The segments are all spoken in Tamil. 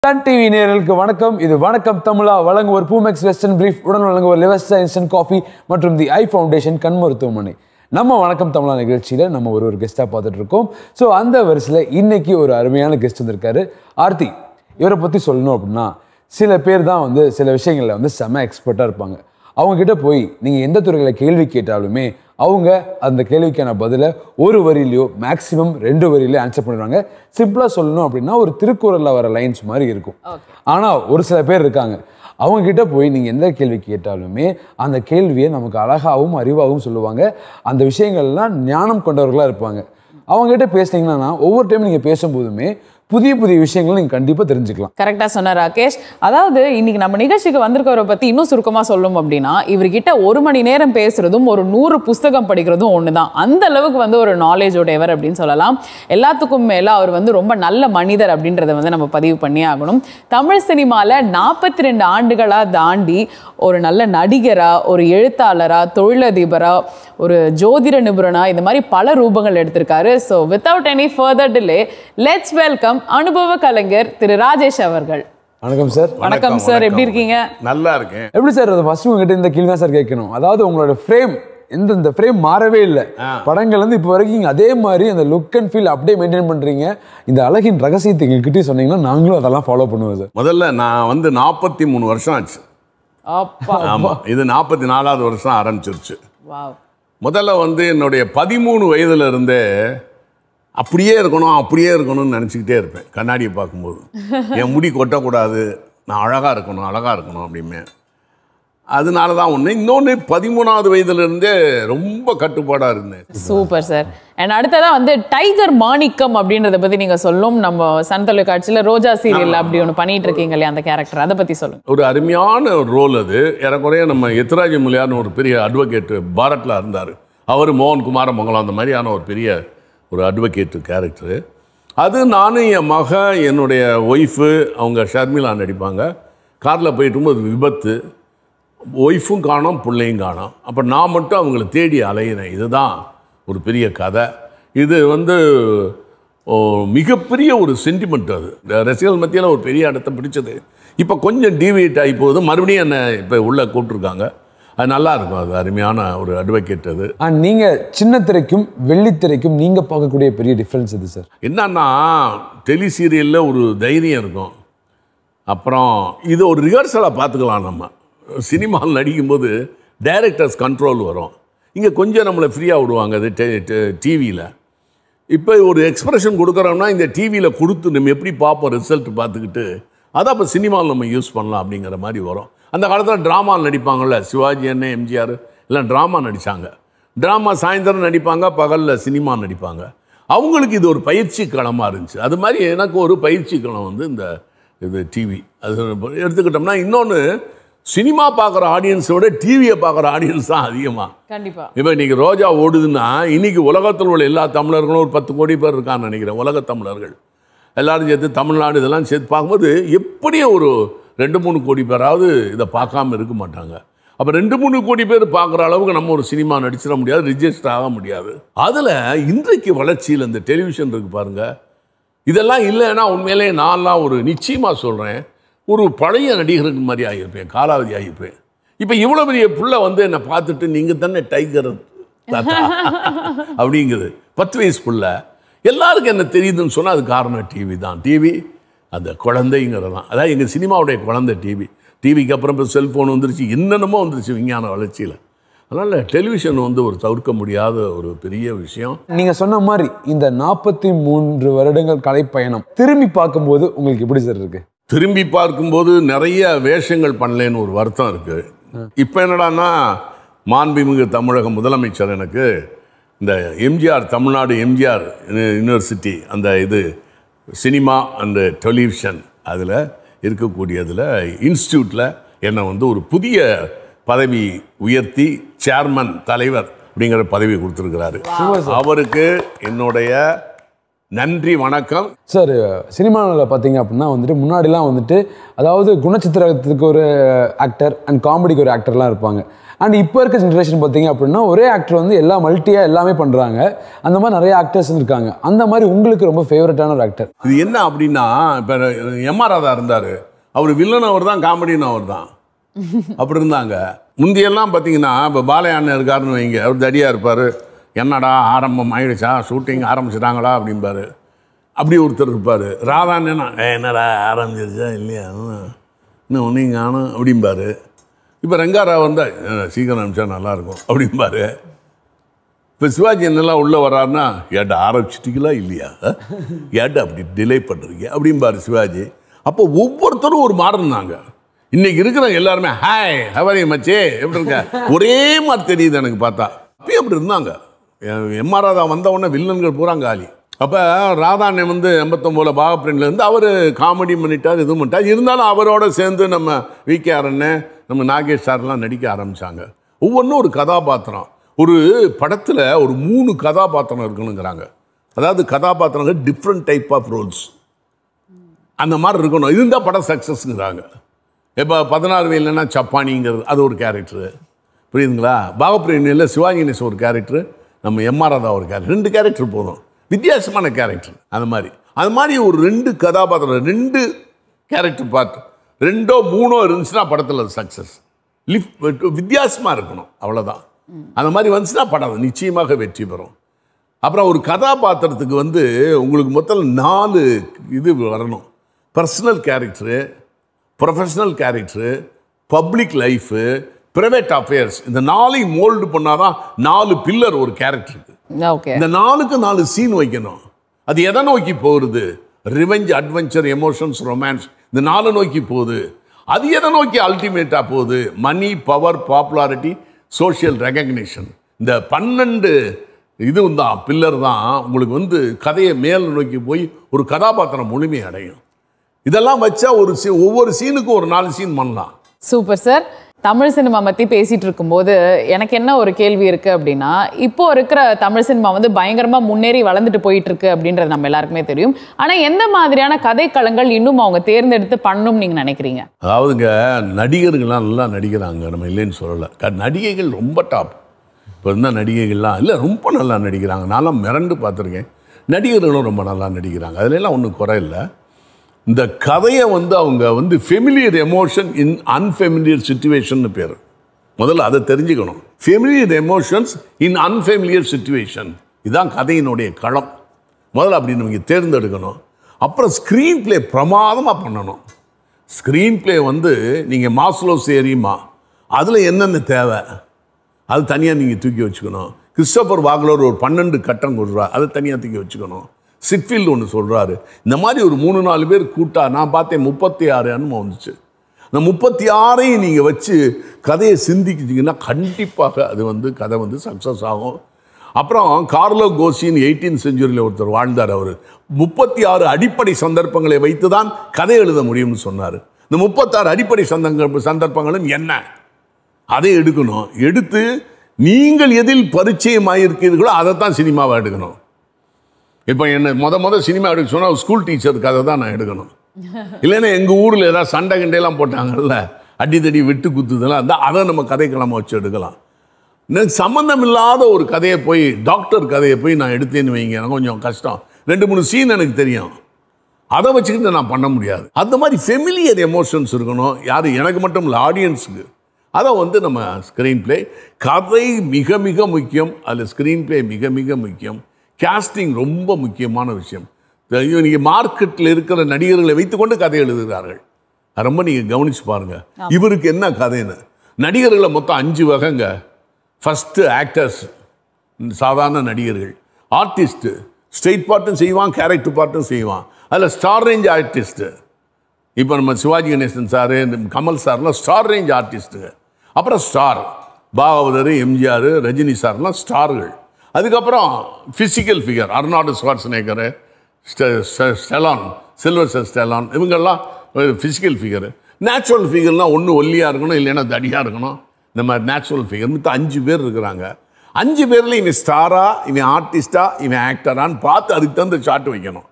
சன் டிவி நேயர்களுக்கு வணக்கம் இது வணக்கம் தமிழா வழங்குவோர் பூமெக்ஸ் வெஸ்டர்ன் பிரீஃப் உடன் வழங்குவோர் லிவஸ்டா இன்ஸ்டன்ட் காஃபி மற்றும் தி ஐ ஃபவுண்டேஷன் கண் மருத்துவமனை நம்ம வணக்கம் தமிழா நிகழ்ச்சியில் நம்ம ஒரு ஒரு கெஸ்ட்டாக பார்த்துட்டு இருக்கோம் ஸோ அந்த வரிசையில் இன்னைக்கு ஒரு அருமையான கெஸ்ட் வந்திருக்காரு ஆர்த்தி இவரை பற்றி சொல்லணும் அப்படின்னா சில பேர் தான் வந்து சில விஷயங்களில் வந்து செம எக்ஸ்பர்ட்டாக இருப்பாங்க அவங்க கிட்ட போய் நீங்கள் எந்த துறையில் கேள்வி கேட்டாலுமே அவங்க அந்த கேள்விக்கான பதிலை ஒரு வரியிலையோ மேக்ஸிமம் ரெண்டு வரியிலையோ ஆன்சர் பண்ணிடுவாங்க சிம்பிளாக சொல்லணும் அப்படின்னா ஒரு திருக்குறளில் வர லைன்ஸ் மாதிரி இருக்கும் ஆனால் ஒரு சில பேர் இருக்காங்க அவங்க கிட்ட போய் நீங்கள் எந்த கேள்வி கேட்டாலுமே அந்த கேள்வியை நமக்கு அழகாகவும் அறிவாகவும் சொல்லுவாங்க அந்த விஷயங்கள்லாம் ஞானம் கொண்டவர்களாக இருப்பாங்க அவங்க கிட்ட பேசுனீங்கன்னா ஒவ்வொரு டைம் நீங்கள் பேசும்போதுமே புதிய புதிய விஷயங்களை நீங்கள் கண்டிப்பாக தெரிஞ்சுக்கலாம் கரெக்டா சொன்ன ராகேஷ் அதாவது இன்னைக்கு நம்ம நிகழ்ச்சிக்கு வந்திருக்கவரை பத்தி இன்னும் சுருக்கமா சொல்லணும் அப்படின்னா இவர்கிட்ட ஒரு மணி நேரம் பேசுறதும் ஒரு நூறு புஸ்தகம் படிக்கிறதும் ஒண்ணுதான் அந்த அளவுக்கு வந்து ஒரு நாலேஜ் உடையவர் அப்படின்னு சொல்லலாம் எல்லாத்துக்கும் மேல அவர் வந்து ரொம்ப நல்ல மனிதர் அப்படின்றத வந்து நம்ம பதிவு பண்ணி ஆகணும் தமிழ் சினிமால நாற்பத்தி ரெண்டு ஆண்டுகளா தாண்டி ஒரு நல்ல நடிகரா ஒரு எழுத்தாளரா தொழிலதிபரா ஒரு ஜோதிட நிபுணனா இந்த மாதிரி பல ரூபங்கள் எடுத்திருக்காரு so without any further delay let's welcome அனுபவ கலைஞர் திரு ராஜேஷ் அவர்கள் வணக்கம் சார் வணக்கம் சார் எப்படி இருக்கீங்க நல்லா இருக்கேன் எப்படி சார் அது ஃபர்ஸ்ட் உங்ககிட்ட இந்த கேள்வி தான் சார் கேட்கணும் அதாவது உங்களோட ஃப்ரேம் எந்த இந்த ஃப்ரேம் மாறவே இல்லை படங்கள் வந்து இப்போ வரைக்கும் நீங்க அதே மாதிரி அந்த லுக் அண்ட் ஃபீல் அப்படியே மெயின்டைன் பண்றீங்க இந்த அழகின் ரகசியத்தை எங்ககிட்டயே சொன்னீங்கன்னா நாங்களும் அதெல்லாம் ஃபாலோ பண்ணுவோம் சார் முதல்ல நான் வந்து நாற்பத்தி மூணு வருஷம் ஆச்சு அப்பா ஆமா இது நாற்பத்தி நாலாவது வருஷம் ஆரம்பிச்சிருச்சு வாவ் முதல்ல வந்து என்னுடைய பதிமூணு வயதுல இருந்தே அப்படியே இருக்கணும் அப்படியே இருக்கணும்னு நினச்சிக்கிட்டே இருப்பேன் கண்ணாடியை பார்க்கும்போது என் முடி கொட்டக்கூடாது நான் அழகாக இருக்கணும் அழகாக இருக்கணும் அப்படிமே அதனால தான் ஒன்று இன்னொன்று பதிமூணாவது வயதுலேருந்தே ரொம்ப கட்டுப்பாடாக இருந்தேன் சூப்பர் சார் அண்ட் அடுத்ததா வந்து டைகர் மாணிக்கம் அப்படின்றத பத்தி நீங்க சொல்லணும் நம்ம சன் தொலைக்காட்சியில ரோஜா சீரியல் அப்படி ஒன்று பண்ணிட்டு இருக்கீங்க இல்லையா அந்த கேரக்டர் அதை பத்தி சொல்லுங்க ஒரு அருமையான ஒரு ரோல் அது ஏறக்குறைய நம்ம எத்ராஜ முலியார்னு ஒரு பெரிய அட்வொகேட் பாரத்ல இருந்தார் அவர் மோகன் குமார மங்கலம் அந்த மாதிரியான ஒரு பெரிய ஒரு அட்வொகேட் கேரக்டரு அது நானும் என் மக என்னுடைய ஒய்ஃபு அவங்க ஷர்மிளா நடிப்பாங்க காரில் போயிட்டு இருக்கும்போது விபத்து ஒய்ஃபும் காணோம் பிள்ளையும் காணோம் அப்போ நான் மட்டும் அவங்கள தேடி அலையிறேன் இதுதான் ஒரு பெரிய கதை இது வந்து ஓ, மிகப்பெரிய ஒரு சென்டிமெண்ட் அது இந்த ரசிகர்கள் மத்தியில் ஒரு பெரிய இடத்த பிடிச்சது இப்போ கொஞ்சம் டிவியேட் ஆகி போகுது மறுபடியும் என்னை இப்போ உள்ளே கூப்பிட்ருக்காங்க அது நல்லா இருக்கும் அது அருமையான ஒரு அட்வொகேட் அது அண்ட் நீங்க சின்ன திரைக்கும் வெள்ளித்திரைக்கும் நீங்க பார்க்கக்கூடிய பெரிய டிஃபரன்ஸ் இது சார் என்னன்னா டெலி சீரியலில் ஒரு தைரியம் இருக்கும் அப்புறம் இது ஒரு ரிஹர்சலாக பார்த்துக்கலாம் நம்ம சினிமாவில் நடிக்கும்போது டைரக்டர்ஸ் கண்ட்ரோல் வரும் இங்கே கொஞ்சம் நம்மளை ஃப்ரீயாக விடுவாங்க அது டிவியில் இப்போ ஒரு எக்ஸ்பிரஷன் கொடுக்குறோம்னா இந்த டிவியில் கொடுத்து நம்ம எப்படி பார்ப்போம் ரிசல்ட் பார்த்துக்கிட்டு அதை அப்போ சினிமாவில் நம்ம யூஸ் பண்ணலாம் அப்படிங்கிற மாதிரி வரும் அந்த காலத்தில் ட்ராமாவில் நடிப்பாங்கள்ல சிவாஜி என்ன எம்ஜிஆர் எல்லாம் ட்ராமா நடித்தாங்க ட்ராமா சாயந்தரம் நடிப்பாங்க பகலில் சினிமா நடிப்பாங்க அவங்களுக்கு இது ஒரு பயிற்சி களமாக இருந்துச்சு அது மாதிரி எனக்கு ஒரு பயிற்சி களம் வந்து இந்த இது டிவி அது எடுத்துக்கிட்டோம்னா இன்னொன்று சினிமா பார்க்குற ஆடியன்ஸை விட டிவியை பார்க்குற ஆடியன்ஸ் தான் அதிகமாக கண்டிப்பா இப்போ இன்னைக்கு ரோஜா ஓடுதுன்னா இன்னைக்கு உலகத்தில் உள்ள எல்லா தமிழர்களும் ஒரு பத்து கோடி பேர் இருக்கான்னு நினைக்கிறேன் உலக தமிழர்கள் எல்லாரும் சேர்த்து தமிழ்நாடு இதெல்லாம் சேர்த்து பார்க்கும்போது எப்படியும் ஒரு ரெண்டு மூணு கோடி பேராவது இதை பார்க்காம இருக்க மாட்டாங்க அப்போ ரெண்டு மூணு கோடி பேர் பார்க்குற அளவுக்கு நம்ம ஒரு சினிமா நடிச்சிட முடியாது ரிஜிஸ்டர் ஆக முடியாது அதில் இன்றைக்கு வளர்ச்சியில் இந்த டெலிவிஷன் இருக்கு பாருங்க இதெல்லாம் இல்லைன்னா உண்மையிலே நான்லாம் ஒரு நிச்சயமாக சொல்கிறேன் ஒரு பழைய நடிகருக்கு மாதிரி ஆகியிருப்பேன் காலாவதி ஆகியிருப்பேன் இப்போ இவ்வளோ பெரிய புள்ள வந்து என்னை பார்த்துட்டு நீங்கள் தானே டைகர் தாத்தா அப்படிங்குது பத்து வயசு புள்ள எல்லாருக்கும் என்ன தெரியுதுன்னு சொன்னால் அது காரணம் டிவி தான் டிவி அந்த குழந்தைங்கிறது தான் அதாவது எங்கள் சினிமாவுடைய குழந்தை டிவி டிவிக்கு அப்புறம் இப்போ செல்ஃபோன் வந்துருச்சு என்னென்னமோ வந்துருச்சு விஞ்ஞான வளர்ச்சியில் அதனால் டெலிவிஷன் வந்து ஒரு தவிர்க்க முடியாத ஒரு பெரிய விஷயம் நீங்க சொன்ன மாதிரி இந்த நாற்பத்தி மூன்று வருடங்கள் கலைப்பயணம் திரும்பி பார்க்கும்போது உங்களுக்கு எப்படி சார் இருக்கு திரும்பி பார்க்கும்போது நிறைய வேஷங்கள் பண்ணலேன்னு ஒரு வருத்தம் இருக்கு இப்போ என்னடான்னா மாண்புமிகு தமிழக முதலமைச்சர் எனக்கு இந்த எம்ஜிஆர் தமிழ்நாடு எம்ஜிஆர் யூனிவர்சிட்டி அந்த இது சினிமா அண்ட் டெலிவிஷன் அதில் இருக்கக்கூடியதில் இன்ஸ்டியூட்டில் என்னை வந்து ஒரு புதிய பதவி உயர்த்தி சேர்மன் தலைவர் அப்படிங்கிற பதவி கொடுத்துருக்கிறாரு அவருக்கு என்னுடைய நன்றி வணக்கம் சார் சினிமாவில் பார்த்தீங்க அப்படின்னா வந்துட்டு முன்னாடிலாம் வந்துட்டு அதாவது குணச்சித்திரத்துக்கு ஒரு ஆக்டர் அண்ட் காமெடிக்கு ஒரு ஆக்டர்லாம் இருப்பாங்க அண்ட் இப்போ இருக்க ஜென்ரேஷன் பார்த்தீங்க அப்படின்னா ஒரே ஆக்டர் வந்து எல்லா மல்டியாக எல்லாமே பண்ணுறாங்க அந்த மாதிரி நிறைய ஆக்டர்ஸ் இருக்காங்க அந்த மாதிரி உங்களுக்கு ரொம்ப ஃபேவரட்டான ஒரு ஆக்டர் இது என்ன அப்படின்னா இப்போ எம்ஆர் ராதா இருந்தார் அவர் வில்லன் அவர் தான் காமெடின்னு அவர் தான் அப்படி இருந்தாங்க முந்தியெல்லாம் பார்த்தீங்கன்னா இப்போ பாலைய அண்ணன் இருக்காருன்னு வைங்க அவர் தடியாக இருப்பார் என்னடா ஆரம்பம் ஆயிடுச்சா ஷூட்டிங் ஆரம்பிச்சிட்டாங்களா அப்படிம்பாரு அப்படி ஒருத்தர் இருப்பார் ராதா அண்ணனா "ஏ, என்னடா ஆரம்பிச்சிருச்சா இல்லையா ம், இன்னும் ஒன்றையும் காணும் அப்படிம்பாரு இப்போ ரெங்காரா வந்தால் சீக்கிரம் அனுப்பிச்சா நல்லாயிருக்கும் அப்படிம்பாரு இப்போ சிவாஜி என்னெல்லாம் உள்ளே வர்றாருன்னா ஏட்டா ஆரம்பிச்சிட்டிங்களா இல்லையா அஹ்? ஏட்டா அப்படி டிலே பண்ணுறீங்க அப்படிம்பாரு சிவாஜி அப்போ ஒவ்வொருத்தரும் ஒரு மாறினாங்க இன்னைக்கு இருக்கிற எல்லாருமே ஹாய் ஹவரி மச்சே எப்படி இருக்க ஒரே மாதிரி தெரியுது எனக்கு பார்த்தா அப்பயும் அப்படி இருந்தாங்க எம்ஆர் ராதா வந்த உடனே வில்லன்கள் பூரா காலி அப்போ ராதாண்ணன் வந்து எண்பத்தொம்போதில் பாகப்பிரண்டில் இருந்து அவர் காமெடி பண்ணிட்டார் இதுவும் பண்ணிட்டார் இருந்தாலும் அவரோட சேர்ந்து நம்ம வி கே அண்ணன் நம்ம நாகேஷ் சார்லாம் நடிக்க ஆரம்பித்தாங்க ஒவ்வொன்றும் ஒரு கதாபாத்திரம் ஒரு படத்தில் ஒரு மூணு கதாபாத்திரம் இருக்கணுங்கிறாங்க அதாவது கதாபாத்திரங்கள் டிஃப்ரெண்ட் டைப் ஆஃப் ரோல்ஸ் அந்த மாதிரி இருக்கணும் இருந்தால் படம் சக்ஸஸ்ங்கிறாங்க இப்போ பதினாறு வயதுலன்னா சப்பானிங்கிறது அது ஒரு கேரக்டரு புரியுதுங்களா பாகப்பிரேணியில் சிவாஜி கணேசன் ஒரு கேரக்டர் நம்ம எம்ஆர் ராதா ஒரு கேரக்டர் ரெண்டு கேரக்டர் போதும் வித்தியாசமான கேரக்டர் அந்த மாதிரி அது மாதிரி ஒரு ரெண்டு கதாபாத்திரம் ரெண்டு கேரக்டர் பார்த்து ரெண்டோ மூணோ இருந்துச்சுன்னா படத்தில் அது சக்ஸஸ் லிஃப்ட் வித்தியாசமாக இருக்கணும் அவ்வளோதான் அந்த மாதிரி வந்துச்சுன்னா படம் நிச்சயமாக வெற்றி பெறும் அப்புறம் ஒரு கதாபாத்திரத்துக்கு வந்து உங்களுக்கு மொத்தம் நாலு இது வரணும் personal character professional character public life private affairs இந்த நாளையும் மோல்டு பண்ணாதான் நாலு பில்லர் ஒரு கேரக்டருக்கு ஓகே இந்த நாளுக்கு நாலு சீன் வைக்கணும் அது எதை நோக்கி போகுது ரிவெஞ்ச் அட்வென்ச்சர் எமோஷன்ஸ் ரொமான்ஸ் இந்த நாலு நோக்கி போகுது அது எதை நோக்கி அல்டிமேட்டாக போகுது money power popularity social recognition இந்த பன்னெண்டு இதுவும் தான் பில்லர் தான் உங்களுக்கு வந்து கதையை மேல் நோக்கி போய் ஒரு கதாபாத்திரம் முழுமை அடையும் இதெல்லாம் வச்சா ஒரு சீ ஒவ்வொரு சீனுக்கும் ஒரு நாலு சீன் பண்ணலாம் சூப்பர் சார் தமிழ் சினிமா பத்தி பேசிட்டு இருக்கும்போது எனக்கு என்ன ஒரு கேள்வி இருக்கு அப்படின்னா இப்போ இருக்கிற தமிழ் சினிமா வந்து பயங்கரமா முன்னேறி வளர்ந்துட்டு போயிட்டு இருக்கு அப்படின்றது நம்ம எல்லாருக்குமே தெரியும் ஆனா எந்த மாதிரியான கதைக்களங்கள் இன்னும் அவங்க தேர்ந்தெடுத்து பண்ணணும்னு நீங்க நினைக்கிறீங்க அதாவதுங்க நடிகர்கள்லாம் நல்லா நடிக்கிறாங்க நம்ம இல்லைன்னு சொல்லலை க- நடிகைகள் ரொம்ப டாப் இப்போ இருந்த நடிகைகள்லாம் இல்லை ரொம்ப நல்லா நடிக்கிறாங்க நான்லாம் மிரண்டு பார்த்துருக்கேன் நடிகர்களும் ரொம்ப நல்லா நடிக்கிறாங்க அதுல எல்லாம் ஒன்றும் குறை இல்லை இந்த கதையை வந்து அவங்க வந்து familiar emotion in unfamiliar situation பேர் முதல்ல அதை தெரிஞ்சுக்கணும் familiar emotions in unfamiliar situation இதுதான் கதையினுடைய களம் முதல்ல அப்படி நீங்கள் தேர்ந்தெடுக்கணும் அப்புறம் ஸ்க்ரீன் ப்ளே பிரமாதமாக பண்ணணும் ஸ்க்ரீன் ப்ளே வந்து நீங்கள் மாஸ்லோ சேரியுமா அதில் என்னென்ன தேவை அது தனியாக நீங்கள் தூக்கி வச்சுக்கணும் கிறிஸ்டோபர் வாக்லர் ஒரு பன்னெண்டு கட்டம் கொடுறாரு அதை தனியாக தூக்கி வச்சுக்கணும் சிட்ஃபீல்டு ஒன்று சொல்கிறாரு இந்த மாதிரி ஒரு மூணு நாலு பேர் கூட்டா நான் பார்த்தேன் முப்பத்தி ஆறு அனுபவம் வந்துச்சு இந்த முப்பத்தி ஆறையும் நீங்கள் வச்சு கதையை சிந்திக்கிட்டீங்கன்னா கண்டிப்பாக அது வந்து கதை வந்து சக்ஸஸ் ஆகும் அப்புறம் கார்லோ கோசின்னு எயிட்டீன் செஞ்சுரியில் ஒருத்தர் வாழ்ந்தார் அவர் முப்பத்தி ஆறு அடிப்படை சந்தர்ப்பங்களை வைத்து தான் கதை எழுத முடியும்னு சொன்னார் இந்த முப்பத்தாறு அடிப்படை சந்தங்க சந்தர்ப்பங்களும் என்ன அதை எடுக்கணும் எடுத்து நீங்கள் எதில் பரிச்சயமாயிருக்கிறீர்களோ அதை தான் சினிமாவை எடுக்கணும் இப்போ என்ன முத முத சினிமா எடுக்க சொன்னால் ஸ்கூல் டீச்சர் கதை தான் நான் எடுக்கணும் இல்லைன்னா எங்கள் ஊரில் ஏதாவது சண்டை கிண்டையெல்லாம் போட்டாங்கல்ல அடித்தடி வெட்டு குத்துதெல்லாம் இருந்தால் அதை நம்ம கதைக்கிழமை வச்சு எடுக்கலாம் எனக்கு சம்மந்தம் இல்லாத ஒரு கதையை போய் டாக்டர் கதையை போய் நான் எடுத்தேன்னு வைங்க எனக்கு கொஞ்சம் கஷ்டம் ரெண்டு மூணு சீன் எனக்கு தெரியும் அதை வச்சுக்கிட்டு நான் பண்ண முடியாது அந்த மாதிரி ஃபெமிலியர் எமோஷன்ஸ் இருக்கணும் யார் எனக்கு மட்டும் இல்லை ஆடியன்ஸுக்கு அதை வந்து நம்ம ஸ்க்ரீன் ப்ளே கதை மிக மிக முக்கியம் அதில் ஸ்க்ரீன் ப்ளே மிக மிக முக்கியம் கேஸ்டிங் ரொம்ப முக்கியமான விஷயம் நீங்கள் மார்க்கெட்டில் இருக்கிற நடிகர்களை வைத்துக்கொண்டு கதை எழுதுகிறார்கள் அது ரொம்ப நீங்கள் கவனிச்சு பாருங்க இவருக்கு என்ன கதைன்னு நடிகர்களை மொத்தம் அஞ்சு வகைங்க ஃபஸ்ட்டு ஆக்டர்ஸ் சாதாரண நடிகர்கள் ஆர்டிஸ்ட்டு ஸ்ட்ரெயிட் பார்ட்டும் செய்வான் கேரக்டர் பார்ட்டும் செய்வான் அதில் ஸ்டார் ரேஞ்ச் ஆர்டிஸ்ட்டு இப்போ நம்ம சிவாஜி கணேசன் சார் கமல் சார்லாம் ஸ்டார் ரேஞ்ச் ஆர்டிஸ்ட்டுங்க அப்புறம் ஸ்டார் பாகவதர் எம்ஜிஆர் ரஜினி சார்லாம் ஸ்டார்கள் அதுக்கப்புறம் physical figure Arnold Schwarzenegger Stallone சில்வர் ஸ்டெலான் இவங்கெல்லாம் ஃபிசிக்கல் ஃபிகரு நேச்சுரல் ஃபிகர்னால் ஒன்று ஒல்லியாக இருக்கணும் இல்லைன்னா தடியாக இருக்கணும் இந்த மாதிரி நேச்சுரல் ஃபிகர் மொத்தம் அஞ்சு பேர் இருக்கிறாங்க அஞ்சு பேரில் இவன் ஸ்டாரா இவன் ஆர்டிஸ்டா இவன் ஆக்டரான்னு பார்த்து அதுக்கு தகுந்த ஷாட் வைக்கணும்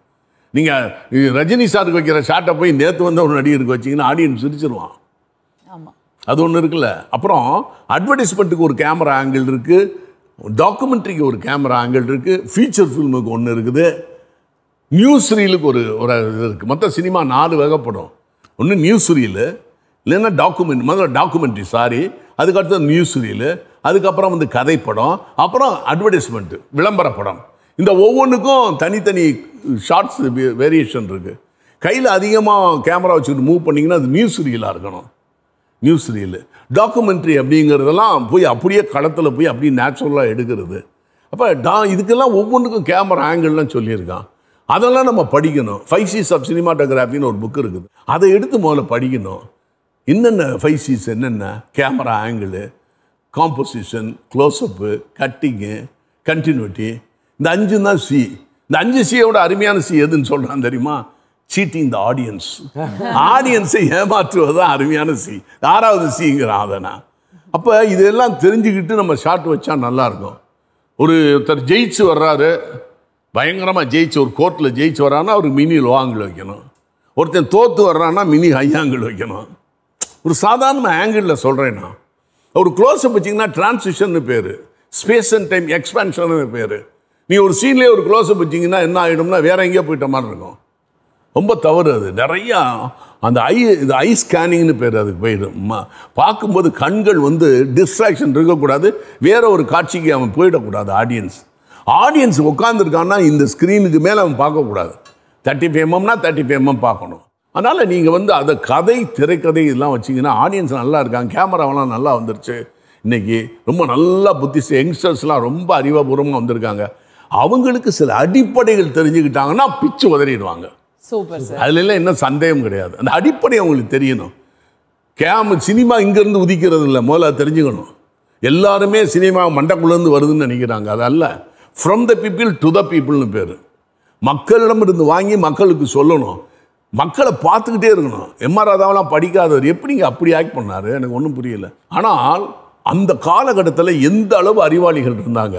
நீங்கள் ரஜினி சாருக்கு வைக்கிற ஷாட்டை போய் நேற்று வந்த ஒரு நடிகருக்கு வச்சிங்கன்னா ஆடியன்ஸ் சிரிச்சிருவான் ஆமா அது ஒன்று இருக்குல்ல அப்புறம் அட்வர்டைஸ்மெண்ட்டுக்கு ஒரு கேமரா ஆங்கிள் இருக்குது டாக்குமெண்ட்ரிக்கு ஒரு கேமரா ஆங்கிள் இருக்குது ஃபீச்சர் ஃபில்முக்கு ஒன்று இருக்குது நியூஸ் ரீலுக்கு ஒரு ஒரு இது இருக்குது மொத்தம் சினிமா நாலு வகைப்படும் ஒன்று நியூஸ் ரீலு இல்லைன்னா டாக்குமெண்ட் முதல்ல டாக்குமெண்ட்ரி சாரி அதுக்கடுத்தது நியூஸ் ரீலு அதுக்கப்புறம் வந்து கதைப்படம் அப்புறம் அட்வர்டைஸ்மெண்ட்டு விளம்பர படம் இந்த ஒவ்வொன்றுக்கும் தனித்தனி ஷார்ட்ஸ் வேரியேஷன் இருக்குது கையில் அதிகமாக கேமரா வச்சுக்கிட்டு மூவ் பண்ணிங்கன்னா அது நியூஸ் ரீலாக இருக்கணும் நியூஸ் ரீலு டாக்குமெண்ட்ரி அப்படிங்கிறதெல்லாம் போய் அப்படியே களத்தில் போய் அப்படியே நேச்சுரலாக எடுக்கிறது அப்போ டா இதுக்கெல்லாம் ஒவ்வொன்றுக்கும் கேமரா ஆங்கிள்லாம் சொல்லியிருக்கான் அதெல்லாம் நம்ம படிக்கணும் ஃபைவ் சீஸ் ஆஃப் சினிமாட்டோகிராஃபின்னு ஒரு புக் இருக்குது அதை எடுத்து முதல்ல படிக்கணும் என்னென்ன ஃபைவ் சீஸ் என்னென்ன camera angle composition close up cutting continuity இந்த அஞ்சு தான் சி இந்த அஞ்சு சியோட அருமையான சி எதுன்னு சொல்கிறான் தெரியுமா சீட்டிங் த ஆடியன்ஸ் ஆடியன்ஸை ஏமாற்றுவது தான் அருமையான சி ஆறாவது சிங்கிறான் அதை நான் அப்போ இதெல்லாம் தெரிஞ்சுக்கிட்டு நம்ம ஷார்ட் வச்சா நல்லாயிருக்கும் ஒரு ஒருத்தர் ஜெயிச்சு வர்றாரு பயங்கரமாக ஜெயிச்சு ஒரு கோர்ட்டில் ஜெயிச்சு வர்றான்னா அவருக்கு மினி லோ ஆங்கிள் வைக்கணும் ஒருத்தன் தோத்து வர்றான்னா மினி ஹை ஆங்கிள் வைக்கணும் ஒரு சாதாரண ஆங்கிளில் சொல்கிறேன் நான் ஒரு க்ளோஸ்அப் வச்சிங்கன்னா டிரான்சிஷன் பேர் ஸ்பேஸ் அண்ட் டைம் எக்ஸ்பேன்ஷன் பேர் நீ ஒரு சீன்லேயே ஒரு க்ளோஸ்அப் வச்சிங்கன்னா என்ன ஆகிடும்னா வேற எங்கேயோ போயிட்ட மாதிரி இருக்கும் ரொம்ப தவறு அது நிறையா அந்த ஐ இது ஐ ஸ்கேனிங்னு பேர் அதுக்கு போயிடும் ம- பார்க்கும்போது கண்கள் வந்து டிஸ்ட்ராக்ஷன் இருக்கக்கூடாது வேற ஒரு காட்சிக்கு அவன் போயிடக்கூடாது ஆடியன்ஸ் ஆடியன்ஸ் உட்காந்துருக்கான்னா இந்த ஸ்க்ரீனுக்கு மேலே அவன் பார்க்கக்கூடாது தேர்ட்டி ஃபேமம்னா தேர்ட்டி ஃபேமம் பார்க்கணும் அதனால் நீங்கள் வந்து அதை கதை திரைக்கதை இதெல்லாம் வச்சிங்கன்னா ஆடியன்ஸ் நல்லா இருக்காங்க கேமராவெல்லாம் நல்லா வந்துருச்சு இன்னைக்கு ரொம்ப நல்லா புத்திசு யங்ஸ்டர்ஸ்லாம் ரொம்ப அறிவாபூர்வமாக வந்திருக்காங்க அவங்களுக்கு சில அடிப்படைகள் தெரிஞ்சுக்கிட்டாங்கன்னா பிச்சு உதறிடுவாங்க சூப்பர் சார் அதுல எல்லாம் என்ன சந்தேகம் கிடையாது அந்த அடிப்படை அவங்களுக்கு தெரியணும் கேம் சினிமா இங்கேருந்து உதிக்கிறது இல்லை முதல்ல அது தெரிஞ்சுக்கணும் எல்லாருமே சினிமா மண்டக்குள்ளேருந்து வருதுன்னு நினைக்கிறாங்க அதல்ல from the people to the பீப்புள்னு பேர் மக்களிடமிருந்து வாங்கி மக்களுக்கு சொல்லணும் மக்களை பார்த்துக்கிட்டே இருக்கணும் எம்ஆர் ராதாவெல்லாம் படிக்காதவர் எப்படிங்க அப்படி ஆக்ட் பண்ணாரு எனக்கு ஒன்றும் புரியல ஆனால் அந்த காலகட்டத்தில் எந்த அளவு அறிவாளிகள் இருந்தாங்க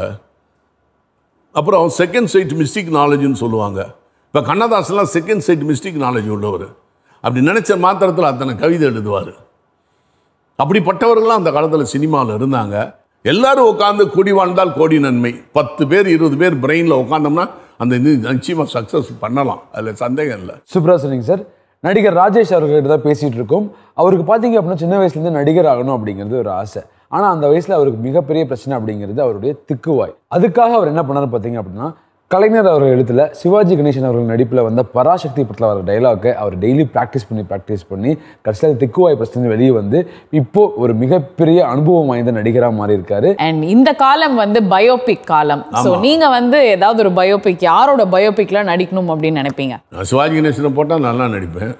அப்புறம் செகண்ட் சைட் மிஸ்டிக் நாலேஜ்னு சொல்லுவாங்க இப்போ கண்ணதாசன்லாம் செகண்ட் சைட் மிஸ்டிக் நாலேஜ் உள்ளவர் அப்படி நினச்ச மாத்திரத்தில் அத்தனை கவிதை எழுதுவார் அப்படிப்பட்டவர்கள்லாம் அந்த காலத்தில் சினிமாவில் இருந்தாங்க எல்லாரும் உட்காந்து கூடி வாழ்ந்தால் கோடி நன்மை பத்து பேர் இருபது பேர் பிரெயினில் உட்காந்தோம்னா அந்த இது நிச்சயமாக சக்ஸஸ் பண்ணலாம் அதில் சந்தேகம் இல்லை சூப்பரா சொன்னீங்க சார் நடிகர் ராஜேஷ் அவர்கிட்ட தான் பேசிட்டு இருக்கோம் அவருக்கு பார்த்தீங்க அப்படின்னா சின்ன வயசுலேருந்து நடிகர் ஆகணும் அப்படிங்கிறது ஒரு ஆசை ஆனால் அந்த வயசில் அவருக்கு மிகப்பெரிய பிரச்சனை அப்படிங்கிறது அவருடைய திக்குவாய் அதுக்காக அவர் என்ன பண்ணாரு பார்த்தீங்க அப்படின்னா கலைஞர் அவர்கள் எழுத்துல சிவாஜி கணேசன் அவர்கள் நடிப்பில் வந்த பராசக்தி படத்தில் வர டைலாக்கை அவர் டெய்லி ப்ராக்டிஸ் பண்ணி ப்ராக்டிஸ் பண்ணி கடைசியில் திக்குவாய் பிரச்சனை வெளியே வந்து இப்போ ஒரு மிகப்பெரிய அனுபவம் வாய்ந்த நடிகராக மாறி இருக்காரு அண்ட் இந்த காலம் வந்து பயோபிக் காலம் சோ நீங்க வந்து ஏதாவது ஒரு பயோபிக் யாரோட பயோபிக்ல நடிக்கணும் அப்படின்னு நினைப்பீங்க நான் சிவாஜி கணேசனை போட்டால் நல்லா நடிப்பேன்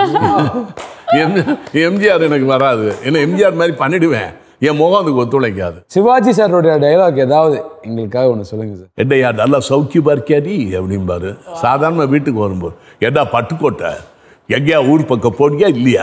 எம் எம்ஜிஆர் எனக்கு வராது ஏன்னா எம்ஜிஆர் மாதிரி பண்ணிடுவேன் என் முகம் அதுக்கு ஒத்துழைக்காது சிவாஜி சாரோடைய டைலாக் ஏதாவது எங்களுக்காக ஒன்று சொல்லுங்க சார் என்னையா நல்லா சௌக்கியமா இருக்கியாடி அப்படிம்பாரு சாதாரண வீட்டுக்கு வரும்போது ஏடா பட்டுக்கோட்டை எங்கேயா ஊர் பக்கம் போனியா இல்லையா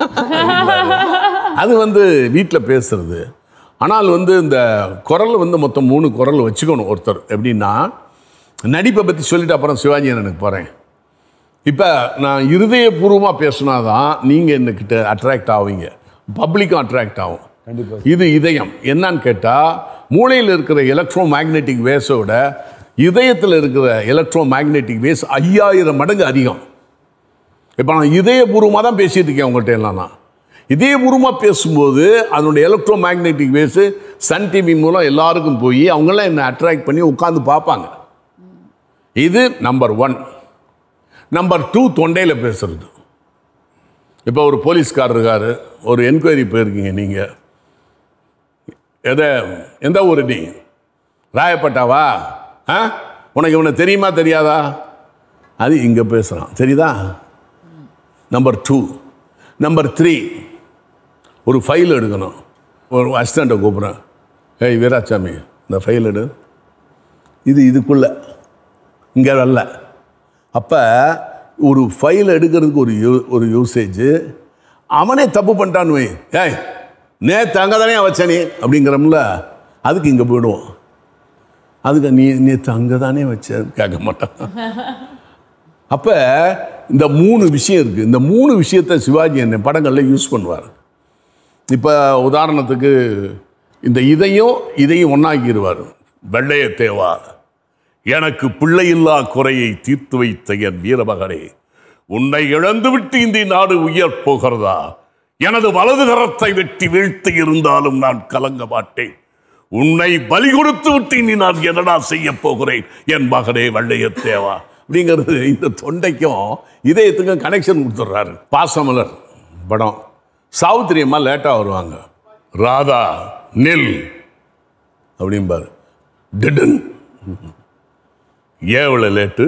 அது வந்து வீட்டில் பேசுறது ஆனால் வந்து இந்த குரல் வந்து மொத்தம் மூணு குரல் வச்சுக்கணும் ஒருத்தர் எப்படின்னா நடிப்பை பற்றி சொல்லிட்டு அப்புறம் சிவாஜி எனக்கு போகிறேன் இப்போ நான் இருதயபூர்வமாக பேசினா தான் நீங்கள் என்னக்கிட்ட அட்ராக்ட் ஆவீங்க பப்ளிக்கும் அட்ராக்ட் ஆகும் கண்டிப்பா. இது இதயம் என்னன்னு கேட்டால் மூளையில் இருக்கிற எலக்ட்ரோ மேக்னெட்டிக் வேஸோட இதயத்தில் இருக்கிற எலக்ட்ரோ மேக்னெட்டிக் வேஸ் ஐயாயிரம் மடங்கு அதிகம் இப்போ நான் இதயபூர்வமாக தான் பேசிட்டு இருக்கேன் உங்கள்கிட்ட எல்லாம் நான் இதயபூர்வமாக பேசும்போது அதனுடைய electro magnetic waves Sun TV மூலம் எல்லாருக்கும் போய் அவங்களாம் என்னை அட்ராக்ட் பண்ணி உட்காந்து பார்ப்பாங்க இது நம்பர் ஒன் நம்பர் டூ தொண்டையில் பேசுறது இப்போ ஒரு போலீஸ்கார் இருக்காரு ஒரு என்கொயரி போயிருக்கீங்க நீங்கள் எதை எந்த ஊர் நீ ராயப்பட்டாவா ஆ உனக்கு இவனை தெரியுமா தெரியாதா அது இங்கே பேசுகிறான் தெரியுதா நம்பர் டூ நம்பர் த்ரீ ஒரு ஃபைல் எடுக்கணும் ஒரு அசிஸ்டண்ட்டை கூப்பிட்றேன் ஏய் வீராசாமி இந்த ஃபைல் எடு இது இதுக்குள்ள இங்கே வரல அப்போ ஒரு ஃபைல் எடுக்கிறதுக்கு ஒரு யூ ஒரு யூசேஜ் அவனே தப்பு பண்ணிட்டான்னு வை ஏய் நேற்று அங்கே தானே வச்ச நீ அப்படிங்கிறோம்ல அதுக்கு இங்கே போயிடுவோம் அதுக்கு நீ நேற்று அங்கே தானே வச்ச கேட்க மாட்டான் அப்போ இந்த மூணு விஷயம் இருக்குது இந்த மூணு விஷயத்தை சிவாஜி என்ன படங்களில் யூஸ் பண்ணுவார் இப்போ உதாரணத்துக்கு இந்த இதையும் இதையும் ஒன்றாக்கிடுவார் வெள்ளைய தேவா எனக்கு பிள்ளையில்லா குறையை தீர்த்து வைத்த என் வீரமகனே உன்னை இழந்துவிட்டு இந்த நாடு உயர் போகிறதா எனது வலது கரத்தை வெட்டி வீழ்த்தி இருந்தாலும் நான் கலங்க மாட்டேன் உன்னை பலி கொடுத்து விட்டு இனி நான் என்னடா செய்ய போகிறேன் என் மகனே வெள்ளைய தேவா அப்படிங்கிறது இந்த தொண்டைக்கும் இதயத்துக்கும் கனெக்ஷன் கொடுத்துட்றாரு பாசமலர் படம் சாவித்திரி அம்மா லேட்டாக வருவாங்க ராதா நெல் அப்படிம்பாரு டிடன் ஏன் இவ்வளோ லேட்டு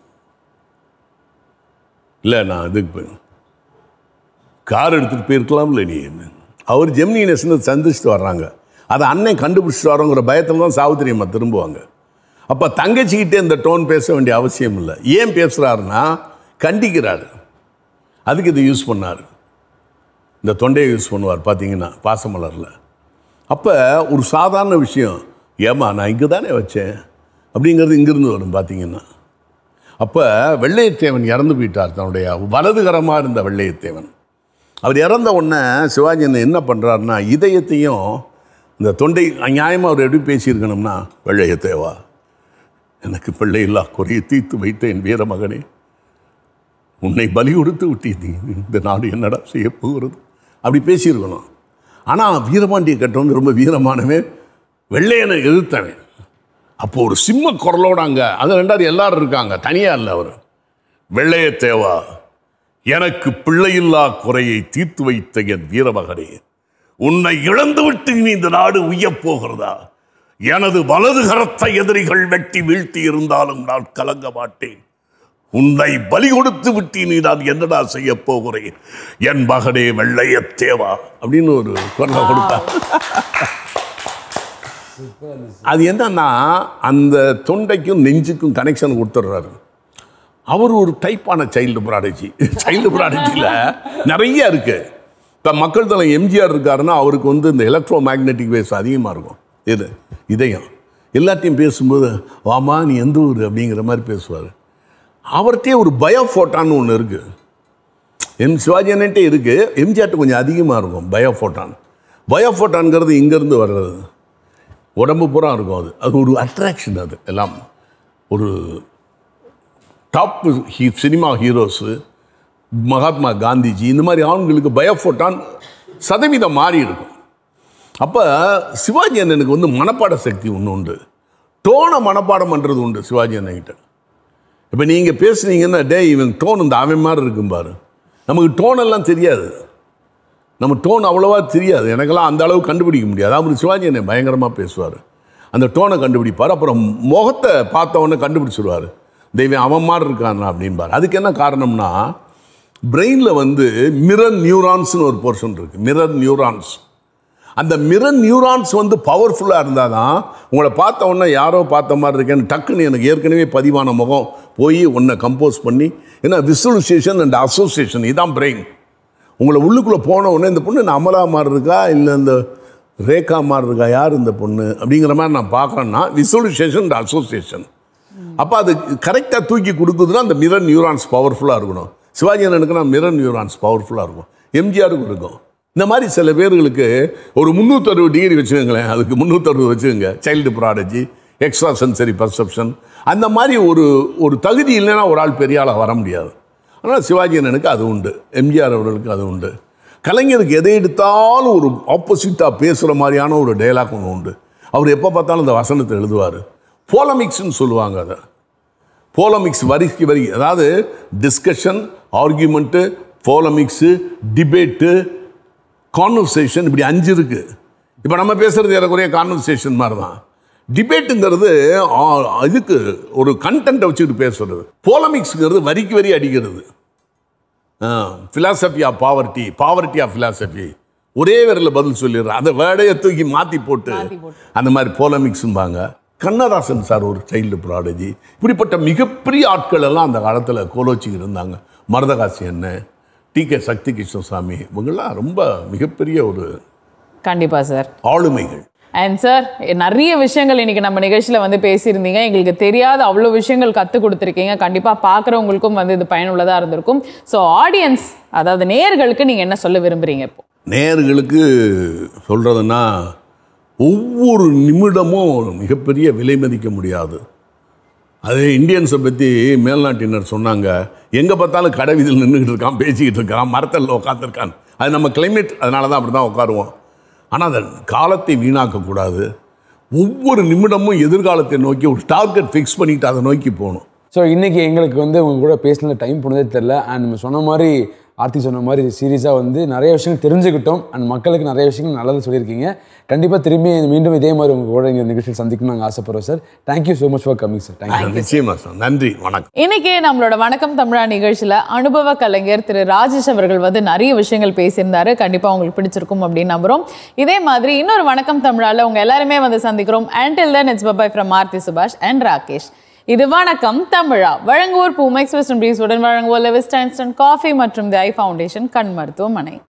இல்லை நான் இதுக்கு போய் கார் எடுத்துகிட்டு போயிருக்கலாம்ல நீ அவர் ஜெமினி நேஷனை சந்திச்சுட்டு வர்றாங்க அதை அண்ணன் கண்டுபிடிச்சிட்டு வரோங்கிற பயத்தில் தான் சாவித்திரி அம்மா திரும்புவாங்க அப்போ தங்கச்சிக்கிட்டே இந்த டோன் பேச வேண்டிய அவசியம் இல்லை ஏன் பேசுகிறாருன்னா கண்டிக்கிறாரு அதுக்கு இதை யூஸ் பண்ணார் இந்த தொண்டையை யூஸ் பண்ணுவார் பார்த்தீங்கன்னா பாசமலரில் அப்போ ஒரு சாதாரண விஷயம் ஏமா நான் இங்கே தானே வச்சேன் அப்படிங்கிறது இங்கிருந்து வரும் பார்த்தீங்கன்னா அப்போ வெள்ளையத்தேவன் இறந்து போயிட்டார் தன்னுடைய வலதுகரமாக இருந்த வெள்ளையத்தேவன் அவர் இறந்த உடனே சிவாஜி என்ன என்ன பண்ணுறாருன்னா இதயத்தையும் இந்த தொண்டை நியாயமாக அவர் எப்படி பேசியிருக்கணும்னா வெள்ளையத்தேவா எனக்கு பிள்ளை இல்லா குறையை தீர்த்து வைத்த என் வீர மகனே உன்னை பலி கொடுத்து விட்டீங்க இந்த நாடு என்னடா செய்ய போகிறது அப்படி பேசியிருக்கணும் ஆனால் வீரபாண்டிய கட்டவன் ரொம்ப வீரமானவன் வெள்ளையனை எதிர்த்தவன் அப்போ ஒரு சிம்ம குரலோட அங்கே அது ரெண்டாவது எல்லாரும் இருக்காங்க தனியாக இல்லை அவர் வெள்ளைய தேவா எனக்கு பிள்ளையில்லா குறையை தீர்த்து வைத்த என் வீரமகனே உன்னை இழந்துவிட்டு இனி இந்த நாடு உய்யப் போகிறதா எனது வலது கரத்தை எதிரிகள் வெட்டி வீழ்த்தி இருந்தாலும் நான் கலங்க மாட்டேன் உன்னை பலி கொடுத்து விட்டு நீ நான் என்னடா செய்ய போகிறேன் என் மகனே வெள்ளைய தேவா அப்படின்னு ஒரு குரலை கொடுத்தார் அது என்னன்னா அந்த தொண்டைக்கும் நெஞ்சுக்கும் கனெக்ஷன் கொடுத்துட்றாரு அவர் ஒரு டைப்பான சைல்டு ப்ராடஜி சைல்டு ப்ராடஜியில் நிறைய இருக்கு இப்போ மக்கள் தலை எம்ஜிஆர் இருக்காருன்னா அவருக்கு வந்து இந்த எலக்ட்ரோ மேக்னெட்டிக் வேவ்ஸ் அதிகமாக இருக்கும் இது இதயம் எல்லாத்தையும் பேசும்போது வாமா நீ எந்த ஊர் அப்படிங்கிற மாதிரி பேசுவார் அவர்கிட்டே ஒரு பயோஃபோட்டான்னு ஒன்று இருக்குது எம் சிவாஜி அண்ணன்ட்டே இருக்குது எம்ஜிஆர்ட்ட கொஞ்சம் அதிகமாக இருக்கும் பயோஃபோட்டான் பயோஃபோட்டான்ங்கிறது இங்கேருந்து வர்றது உடம்பு பூரா இருக்கும் அது அது ஒரு அட்ராக்ஷன் அது எல்லாம் ஒரு டாப் ஹீ சினிமா ஹீரோஸு மகாத்மா காந்திஜி இந்த மாதிரி ஆண்களுக்கு பயோஃபோட்டான் சதவீதம் மாறி இருக்கும் அப்போ சிவாஜி அண்ணனுக்கு வந்து மனப்பாட சக்தி ஒன்று உண்டு டோனை மனப்பாடம் பண்ணுறது உண்டு சிவாஜி அண்ணன்கிட்ட இப்போ நீங்கள் பேசுனீங்கன்னா டே இவன் டோன் இந்த அவன் மாதிரி இருக்கும் பாரு நமக்கு டோன் எல்லாம் தெரியாது நம்ம டோன் அவ்வளோவா தெரியாது எனக்கெல்லாம் அந்த அளவு கண்டுபிடிக்க முடியாது அவர் சிவாஜி என்னை பயங்கரமாக பேசுவார் அந்த டோனை கண்டுபிடிப்பார் அப்புறம் முகத்தை பார்த்தவொடனே கண்டுபிடிச்சிருவார் தெய்வம் அவன் மாதிரி இருக்கானா அப்படின்பார் அதுக்கு என்ன காரணம்னா பிரெயினில் வந்து மிரர் நியூரான்ஸ்னு ஒரு போர்ஷன் இருக்குது மிரர் நியூரான்ஸ் அந்த மிரர் நியூரான்ஸ் வந்து பவர்ஃபுல்லாக இருந்தால் தான் உங்களை பார்த்த உடனே யாரோ பார்த்த மாதிரி இருக்கேன்னு டக்குன்னு எனக்கு ஏற்கனவே பதிவான முகம் போய் உன்னை கம்போஸ் பண்ணி ஏன்னா விசுவலைசேஷன் அண்ட் அசோசியேஷன் இதுதான் பிரெயின் உங்களை உள்ளுக்குள்ளே போன உடனே இந்த பொண்ணு நான் அமலா மாதிரி இருக்கா இல்லை இந்த ரேகா மாதிரி இருக்கா யார் இந்த பொண்ணு அப்படிங்கிற மாதிரி நான் பார்க்குறேன்னா விசுவலைசேஷன் அண்ட் அசோசியேஷன் அப்போ அது கரெக்டாக தூக்கி கொடுக்குதுன்னா அந்த மிரர் நியூரான்ஸ் பவர்ஃபுல்லாக இருக்கணும் சிவாஜி அண்ணனுக்குனா மிரர் நியூரான்ஸ் பவர்ஃபுல்லாக இருக்கும் எம்ஜிஆருக்கும் இருக்கும் இந்த மாதிரி சில பேர்களுக்கு ஒரு முந்நூற்றறுபது டிகிரி வச்சுக்கோங்களேன் அதுக்கு முந்நூற்றறுபது வச்சுக்கோங்க child prodigy extra sensory perception அந்த மாதிரி ஒரு ஒரு தகுதி இல்லைன்னா ஒரு ஆள் பெரிய ஆளாக வர முடியாது ஆனால் சிவாஜி அண்ணனுக்கு அது உண்டு எம்ஜிஆர் அவர்களுக்கு அது உண்டு கலைஞருக்கு எதை எடுத்தாலும் ஒரு ஆப்போசிட்டாக பேசுகிற மாதிரியான ஒரு டைலாக் ஒன்று உண்டு அவர் எப்போ பார்த்தாலும் இந்த வசனத்தை எழுதுவார் போலமிக்ஸ்னு சொல்லுவாங்க அதை போலமிக்ஸ் வரிக்கு வரி அதாவது discussion argument polemics debate conversation இப்படி அஞ்சு இருக்கு இப்போ நம்ம பேசுறது ஏறக்குறைய கான்வர்சேஷன் மாதிரி தான் டிபேட்டுங்கிறது ஆ, இதுக்கு ஒரு கண்டென்ட்டை வச்சுக்கிட்டு பேசுறது போலமிக்ஸ்ங்கிறது வரிக்கு வரி அடிக்கிறது philosophy of poverty poverty of philosophy ஒரே விரலில் பதில் சொல்லிடுறேன் அந்த வேடையை தூக்கி மாற்றி போட்டு மாத்தி போட்டு. அந்த மாதிரி போலமிக்ஸும்பாங்க கண்ணதாசன் சார் ஒரு சைல்டு ப்ராடஜி இப்படிப்பட்ட மிகப்பெரிய ஆட்கள் எல்லாம் அந்த காலத்தில் கோலோச்சிக்கு இருந்தாங்க மருதகாசி அண்ணன் டி கே சக்தி கிருஷ்ணசாமி இவங்கெல்லாம் ரொம்ப மிகப்பெரிய ஒரு கண்டிப்பா சார் ஆளுமைகள் அண்ட் சார் நிறைய விஷயங்கள் இன்னைக்கு நம்ம நிகழ்ச்சியில வந்து பேசியிருந்தீங்க எங்களுக்கு தெரியாத அவ்வளோ விஷயங்கள் கற்றுக் கொடுத்துருக்கீங்க கண்டிப்பா பார்க்குறவங்களுக்கும் வந்து இது பயனுள்ளதா இருந்திருக்கும் ஸோ ஆடியன்ஸ் அதாவது நேயர்களுக்கு நீங்க என்ன சொல்ல விரும்புறீங்க இப்போ நேயர்களுக்கு சொல்கிறதுன்னா ஒவ்வொரு நிமிடமும் மிகப்பெரிய விலை மதிக்க முடியாது அது இந்தியன்ஸை பற்றி மேல்நாட்டினர் சொன்னாங்க எங்கே பார்த்தாலும் கடை வீதியில் நின்றுக்கிட்டு இருக்கான் பேசிக்கிட்டு இருக்கான் மரத்தல்ல உட்காந்துருக்கான் அது நம்ம கிளைமேட் அதனால தான் அப்படி தான் உட்காருவோம் ஆனால் அந்த காலத்தை வீணாக்கக்கூடாது ஒவ்வொரு நிமிடமும் எதிர்காலத்தை நோக்கி ஒரு டார்கெட் ஃபிக்ஸ் பண்ணிட்டு அதை நோக்கி போகணும் ஸோ இன்னைக்கு எங்களுக்கு வந்து உங்க கூட பேசின டைம் போனதே தெரில அண்ட் நம்ம சொன்ன மாதிரி ஆர்த்தி சொன்ன மாதிரி சீரியஸாக வந்து நிறைய விஷயங்கள் தெரிஞ்சுக்கிட்டோம் அண்ட் மக்களுக்கு நிறைய விஷயங்கள் நல்லது சொல்லியிருக்கீங்க கண்டிப்பாக திரும்பி மீண்டும் இதே மாதிரி உங்க கூட இங்கே நிகழ்ச்சியில் சந்திக்கணும்னு நாங்கள் ஆசைப்படுறோம் sir thank you so much for coming sir thank you நிச்சயமா சார் நன்றி வணக்கம் இன்னைக்கு நம்மளோட வணக்கம் தமிழா நிகழ்ச்சியில அனுபவ கலைஞர் திரு ராஜேஷ் அவர்கள் வந்து நிறைய விஷயங்கள் பேசியிருந்தாரு கண்டிப்பா உங்களுக்கு பிடிச்சிருக்கும் அப்படின்னு நம்புறோம் இதே மாதிரி இன்னொரு வணக்கம் தமிழால உங்க எல்லாருமே வந்து சந்திக்கிறோம் until then it's bye bye from Aarthi Subash and Rakesh இது வணக்கம் தமிழா வழங்குவோர் பூமெக்ஸ் வெஸ்டர்ன் பிரீஸ் உடன் வழங்குவோர் லெவிஸ்ட் இன்ஸ்டன்ட் காஃபி மற்றும் தி ஐ ஃபவுண்டேஷன் கண் மருத்துவமனை